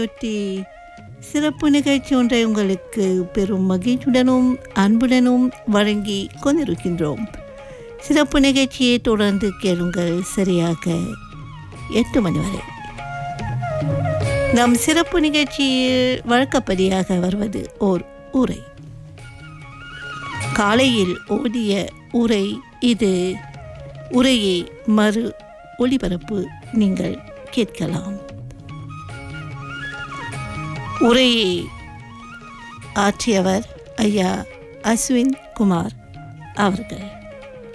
ஒட்டி சிறப்பு நிகழ்ச்சி ஒன்றை உங்களுக்கு பெரும் மகிழ்ச்சியுடனும் அன்புடனும் வழங்கி கொண்டிருக்கின்றோம் சிறப்பு நிகழ்ச்சியை தொடர்ந்து கேளுங்கள் சரியாக எட்டு மணி வரை நம் சிறப்பு நிகழ்ச்சியில் வழக்கப்படியாக வருவது ஓர் உரை காலையில் ஓடிய உரை இது உரையை மறு ஒளிபரப்பு நீங்கள் கேட்கலாம் உரையை ஆற்றியவர் ஐயா அஸ்வின் குமார் அவர்கள்